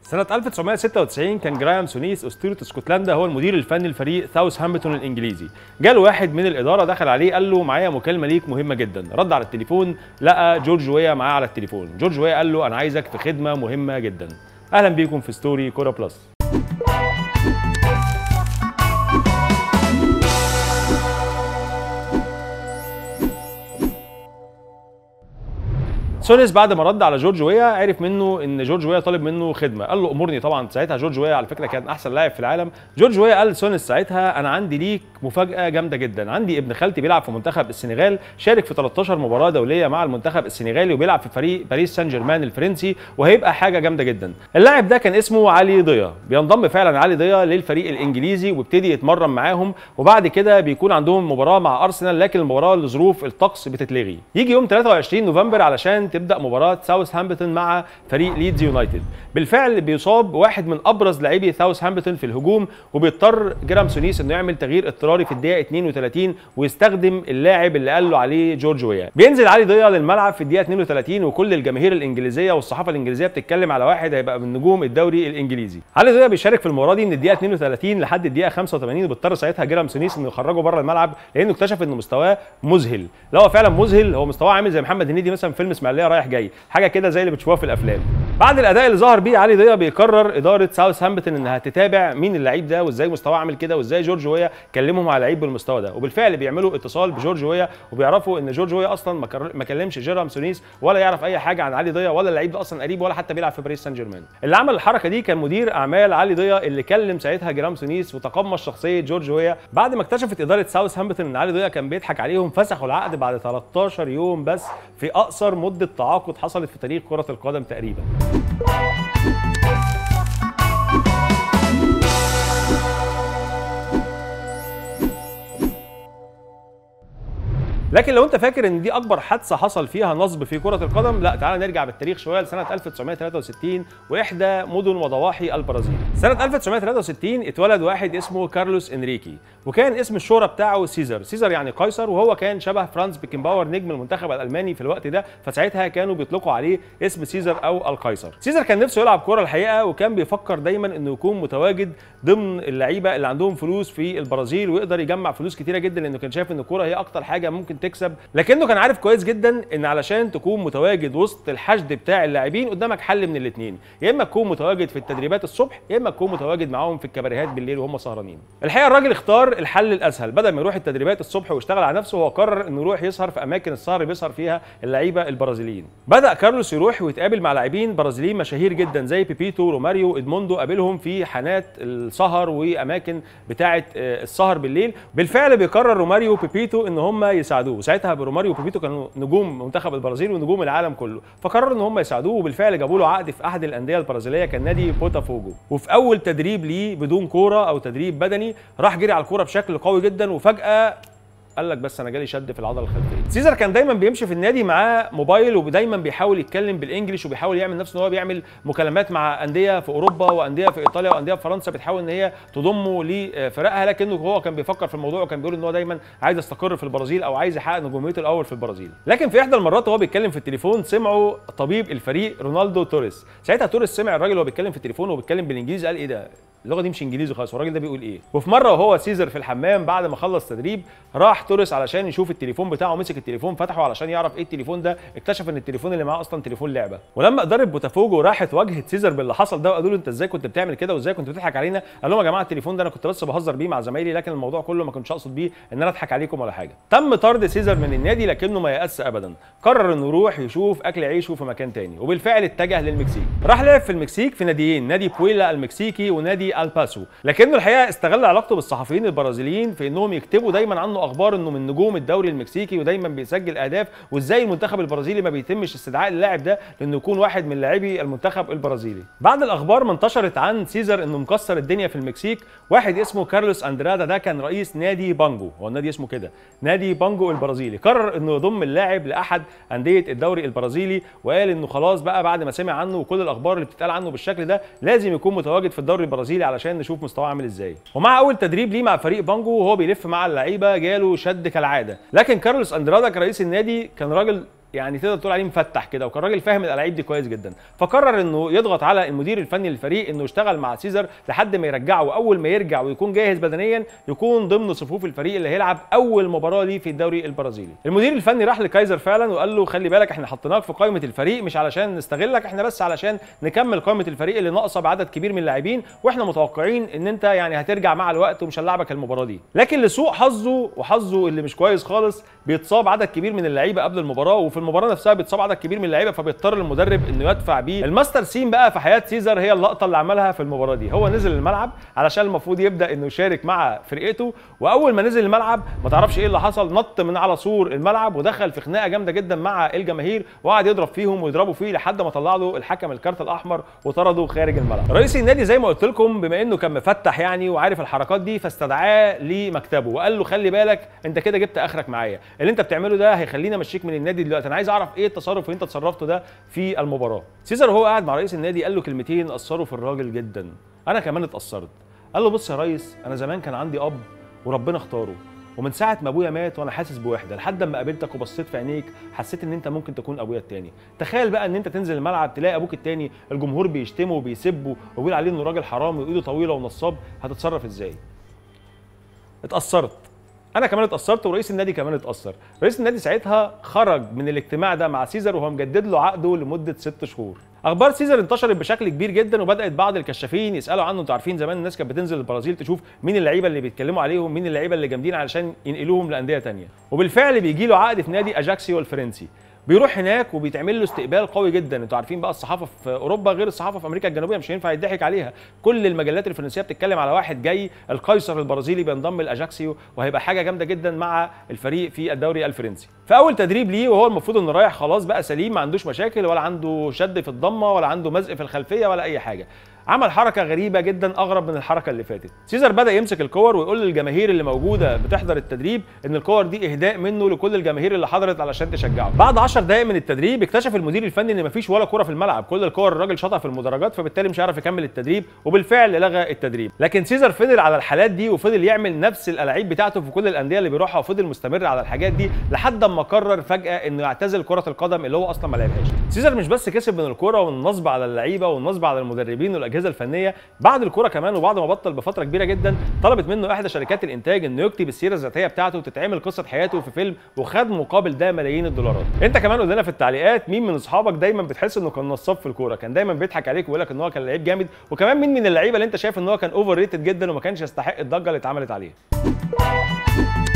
سنة 1996 كان جراهام سونيس أسطورة اسكتلندا هو المدير الفني لفريق ساوثهامبتون الإنجليزي. جاله واحد من الإدارة دخل عليه قال له معايا مكالمة ليك مهمة جدا، رد على التليفون لقى جورج ويا معاه على التليفون، جورج ويا قال له أنا عايزك في خدمة مهمة جدا. أهلا بيكم في ستوري كورة بلس. سونيس بعد ما رد على جورج ويا عرف منه ان جورج ويا طالب منه خدمه قال له امرني طبعا ساعتها جورج ويا على فكره كان احسن لاعب في العالم جورج ويا قال سونيس ساعتها انا عندي ليك مفاجاه جامده جدا عندي ابن خالتي بيلعب في منتخب السنغال شارك في 13 مباراه دوليه مع المنتخب السنغالي وبيلعب في فريق باريس سان جيرمان الفرنسي وهيبقى حاجه جامده جدا اللاعب ده كان اسمه علي ضيا بينضم فعلا علي ضيا للفريق الانجليزي وابتدي يتمرن معاهم وبعد كده بيكون عندهم مباراه مع ارسنال لكن المباراه لظروف الطقس بتتلغي يجي يوم 23 نوفمبر علشان تبدا مباراه ساوثهامبتون مع فريق ليدز يونايتد بالفعل بيصاب واحد من ابرز لاعبي ساوثهامبتون في الهجوم وبيضطر جرام سونيس انه يعمل تغيير اضطراري في الدقيقه 32 ويستخدم اللاعب اللي قال له عليه جورج ويا بينزل علي ضيا للملعب في الدقيقه 32 وكل الجماهير الانجليزيه والصحافه الانجليزيه بتتكلم على واحد هيبقى من نجوم الدوري الانجليزي علي ضيا بيشارك في المباراه دي من الدقيقه 32 لحد الدقيقه 85 وبيضطر ساعتها جرام سونيس انه يخرجه بره الملعب لانه اكتشف ان مستواه مذهل لا هو فعلا مذهل هو مستواه عامل زي محمد هنيدي مثلا في فيلم اسماعيليه رايح جاي حاجه كده زي اللي بتشوفوها في الافلام بعد الاداء اللي ظهر بيه علي ضيا بيقرر اداره ساوثهامبتون انها تتابع مين اللعيب ده وازاي مستواه عامل كده وازاي جورج ويا كلمهم على لعيب بالمستوى ده وبالفعل بيعملوا اتصال بجورج ويا وبيعرفوا ان جورج ويا اصلا ما كر- ما كلمش جيرام سونيس ولا يعرف اي حاجه عن علي ضيا ولا اللعيب ده اصلا قريب ولا حتى بيلعب في باريس سان جيرمان اللي عمل الحركه دي كان مدير اعمال علي ضيا اللي كلم ساعتها جيرام سونيس وتقمص شخصيه جورج ويا بعد ما اكتشفت اداره ساوثهامبتون ان علي ضيا كان بيضحك عليهم فسخوا العقد بعد 13 يوم بس في اقصر مده تعاقد حصلت في تاريخ كره القدم تقريبا لكن لو انت فاكر ان دي اكبر حادثه حصل فيها نصب في كره القدم لا تعال نرجع بالتاريخ شويه لسنه 1963 واحدى مدن وضواحي البرازيل سنه 1963 اتولد واحد اسمه كارلوس انريكي وكان اسم الشهره بتاعه سيزر سيزر يعني قيصر وهو كان شبه فرانز بيكنباور نجم المنتخب الالماني في الوقت ده فساعتها كانوا بيطلقوا عليه اسم سيزر او القيصر سيزر كان نفسه يلعب كوره الحقيقه وكان بيفكر دايما انه يكون متواجد ضمن اللعيبه اللي عندهم فلوس في البرازيل ويقدر يجمع فلوس كتيره جدا لانه كان شايف ان الكوره هي اكتر حاجه ممكن تكسب لكنه كان عارف كويس جدا ان علشان تكون متواجد وسط الحشد بتاع اللاعبين قدامك حل من الاثنين يا اما تكون متواجد في التدريبات الصبح يا اما تكون متواجد معاهم في الكباريهات بالليل وهم سهرانين الحقيقه الراجل اختار الحل الاسهل بدل ما يروح التدريبات الصبح ويشتغل على نفسه هو قرر انه يروح يسهر في اماكن السهر اللي بيسهر فيها اللعيبه البرازيليين بدا كارلوس يروح ويتقابل مع لاعبين برازيليين مشاهير جدا زي بيبيتو روماريو ادموندو قابلهم في حانات السهر واماكن بتاعه آه، السهر بالليل بالفعل بيقرر روماريو وبيبيتو ان هم يساعدوه ساعتها روماريو وبيبيتو كانوا نجوم منتخب البرازيل ونجوم العالم كله فقرروا ان هم يساعدوه وبالفعل جابوا له عقد في احد الانديه البرازيليه كان نادي بوتافوجو وفي اول تدريب ليه بدون كوره او تدريب بدني راح جري على الكوره بشكل قوي جدا وفجاه قال لك بس انا جالي شد في العضله الخلفيه سيزر كان دايما بيمشي في النادي معاه موبايل ودايما بيحاول يتكلم بالانجلش وبيحاول يعمل نفسه ان هو بيعمل مكالمات مع انديه في اوروبا وانديه في ايطاليا وانديه في فرنسا بتحاول ان هي تضمه لفرقها لكنه هو كان بيفكر في الموضوع وكان بيقول ان هو دايما عايز يستقر في البرازيل او عايز يحقق نجوميته الاول في البرازيل لكن في احدى المرات وهو بيتكلم في التليفون سمعوا طبيب الفريق رونالدو توريس ساعتها توريس سمع الراجل وهو بيتكلم في التليفون وهو بيتكلم بالانجليزي قال ايه ده اللغه دي مش انجليزي خالص والراجل ده بيقول ايه وفي مره وهو سيزر في الحمام بعد ما خلص تدريب راح توريس علشان يشوف التليفون بتاعه مسك التليفون فتحه علشان يعرف ايه التليفون ده اكتشف ان التليفون اللي معاه اصلا تليفون لعبه ولما اداره بوتافوجو راحت واجهت سيزر باللي حصل ده وقالوا له انت ازاي كنت بتعمل كده وازاي كنت بتضحك علينا قال لهم يا جماعه التليفون ده انا كنت بس بهزر بيه مع زمايلي لكن الموضوع كله ما كنتش اقصد بيه ان انا اضحك عليكم ولا حاجه تم طرد سيزر من النادي لكنه ما يأس ابدا قرر انه يروح يشوف اكل عيشه في مكان تاني وبالفعل اتجه للمكسيك راح لعب في المكسيك في ناديين نادي بويلا المكسيكي ونادي الباسو لكنه الحقيقه استغل علاقته بالصحفيين البرازيليين في انهم يكتبوا دايما عنه اخبار انه من نجوم الدوري المكسيكي ودايما بيسجل اهداف وازاي المنتخب البرازيلي ما بيتمش استدعاء اللاعب ده لانه يكون واحد من لاعبي المنتخب البرازيلي بعد الاخبار ما انتشرت عن سيزر انه مكسر الدنيا في المكسيك واحد اسمه كارلوس اندرادا ده كان رئيس نادي بانجو هو النادي اسمه كده نادي بانجو البرازيلي قرر انه يضم اللاعب لاحد انديه الدوري البرازيلي وقال انه خلاص بقى بعد ما سمع عنه وكل الاخبار اللي بتتقال عنه بالشكل ده لازم يكون متواجد في الدوري البرازيلي علشان نشوف مستواه عامل ازاي ومع اول تدريب ليه مع فريق بانجو وهو بيلف مع اللعيبه جاله شد كالعاده لكن كارلوس اندرادا كرئيس النادي كان راجل يعني تقدر تقول عليه مفتح كده وكان راجل فاهم الالعاب دي كويس جدا فقرر انه يضغط على المدير الفني للفريق انه يشتغل مع سيزر لحد ما يرجعه واول ما يرجع ويكون جاهز بدنيا يكون ضمن صفوف الفريق اللي هيلعب اول مباراه ليه في الدوري البرازيلي المدير الفني راح لكايزر فعلا وقال له خلي بالك احنا حطيناك في قائمه الفريق مش علشان نستغلك احنا بس علشان نكمل قائمه الفريق اللي ناقصه بعدد كبير من اللاعبين واحنا متوقعين ان انت يعني هترجع مع الوقت ومش هنلعبك المباراه دي لكن لسوء حظه وحظه اللي مش كويس خالص بيتصاب عدد كبير من اللعيبه قبل المباراه وفي المباراه نفسها بيتصاب عدد كبير من اللعيبه فبيضطر المدرب انه يدفع بيه الماستر سين بقى في حياه سيزر هي اللقطه اللي عملها في المباراه دي هو نزل الملعب علشان المفروض يبدا انه يشارك مع فرقته واول ما نزل الملعب ما تعرفش ايه اللي حصل نط من على سور الملعب ودخل في خناقه جامده جدا مع الجماهير وقعد يضرب فيهم ويضربوا فيه لحد ما طلع له الحكم الكارت الاحمر وطرده خارج الملعب رئيس النادي زي ما قلت لكم بما انه كان مفتح يعني وعارف الحركات دي فاستدعاه لمكتبه وقال له خلي بالك انت كده جبت اخرك معايا اللي انت بتعمله ده هيخليني امشيك من النادي دلوقتي انا عايز اعرف ايه التصرف اللي انت تصرفته ده في المباراه سيزر وهو قاعد مع رئيس النادي قال له كلمتين اثروا في الراجل جدا انا كمان اتاثرت قال له بص يا ريس انا زمان كان عندي اب وربنا اختاره ومن ساعه ما ابويا مات وانا حاسس بوحده لحد ما قابلتك وبصيت في عينيك حسيت ان انت ممكن تكون ابويا التاني تخيل بقى ان انت تنزل الملعب تلاقي ابوك التاني الجمهور بيشتمه وبيسبه وبيقول عليه انه راجل حرامي وايده طويله ونصاب هتتصرف ازاي اتاثرت انا كمان اتاثرت ورئيس النادي كمان اتاثر رئيس النادي ساعتها خرج من الاجتماع ده مع سيزر وهو مجدد له عقده لمده ست شهور اخبار سيزر انتشرت بشكل كبير جدا وبدات بعض الكشافين يسالوا عنه انتوا عارفين زمان الناس كانت بتنزل البرازيل تشوف مين اللعيبه اللي بيتكلموا عليهم مين اللعيبه اللي جامدين علشان ينقلوهم لانديه تانية وبالفعل بيجي له عقد في نادي اجاكسيو الفرنسي بيروح هناك وبيتعمل له استقبال قوي جدا انتوا عارفين بقى الصحافه في اوروبا غير الصحافه في امريكا الجنوبيه مش هينفع يضحك عليها كل المجلات الفرنسيه بتتكلم على واحد جاي القيصر البرازيلي بينضم لاجاكسيو وهيبقى حاجه جامده جدا مع الفريق في الدوري الفرنسي فاول تدريب ليه وهو المفروض انه رايح خلاص بقى سليم ما عندوش مشاكل ولا عنده شد في الضمه ولا عنده مزق في الخلفيه ولا اي حاجه عمل حركه غريبه جدا اغرب من الحركه اللي فاتت سيزر بدا يمسك الكور ويقول للجماهير اللي موجوده بتحضر التدريب ان الكور دي اهداء منه لكل الجماهير اللي حضرت علشان تشجعه بعد 10 دقائق من التدريب اكتشف المدير الفني ان مفيش ولا كوره في الملعب كل الكور الراجل شاطها في المدرجات فبالتالي مش هيعرف يكمل التدريب وبالفعل لغى التدريب لكن سيزر فضل على الحالات دي وفضل يعمل نفس الالعاب بتاعته في كل الانديه اللي بيروحها وفضل مستمر على الحاجات دي لحد اما قرر فجاه انه يعتزل كره القدم اللي هو اصلا ما لعبهاش سيزر مش بس كسب من الكوره والنصب على اللعيبه والنصب على المدربين والاجهزه الفنيه بعد الكوره كمان وبعد ما بطل بفتره كبيره جدا طلبت منه احدى شركات الانتاج انه يكتب السيره الذاتيه بتاعته وتتعمل قصه حياته في فيلم وخد مقابل ده ملايين الدولارات انت كمان قول لنا في التعليقات مين من اصحابك دايما بتحس انه كان نصاب في الكوره كان دايما بيضحك عليك ويقول لك ان هو كان لعيب جامد وكمان مين من اللعيبه اللي انت شايف ان هو كان اوفر ريتد جدا وما كانش يستحق الضجه اللي اتعملت عليه